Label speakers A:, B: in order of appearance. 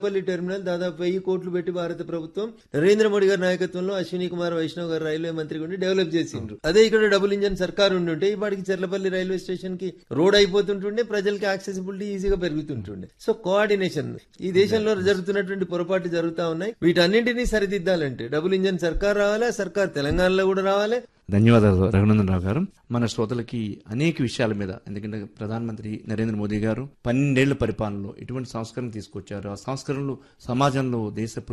A: పల్లి టెర్మినల్ దాదాపు వెయ్యి కోట్లు పెట్టి భారత ప్రభుత్వం నరేంద్ర మోడీ గారి నాయకత్వంలో అశ్విని కుమార్ వైష్ణవ్ గారు రైల్వే మంత్రి ఉండి డెవలప్ చేసిండ్రు అదే ఇక్కడ డబుల్ ఇంజన్ సర్కార్ ఉండుంటే ఇప్పటికి చెర్లపల్లి రైల్వే స్టేషన్ కి రోడ్ అయిపోతుంటుండే ప్రజలకి యాక్సెసిబిలిటీ ఈజీగా పెరుగుతుంటుండే సో కోఆర్డినేషన్ ఈ దేశంలో జరుగుతున్నటువంటి పొరపాటు జరుగుతా ఉన్నాయి వీటన్నింటినీ సరిదిద్దాలంటే డబుల్ ఇంజన్ సర్కార్ రావాలి సర్కార్ తెలంగాణలో కూడా రావాలి
B: ధన్యవాదాలు రఘునందన్ రావు గారు మన శ్రోతలకి అనేక విషయాల మీద ఎందుకంటే ప్రధానమంత్రి నరేంద్ర మోదీ గారు పన్నెండేళ్ల పరిపాలనలో ఎటువంటి సంస్కరణ తీసుకొచ్చారు ఆ సంస్కరణలు సమాజంలో దేశ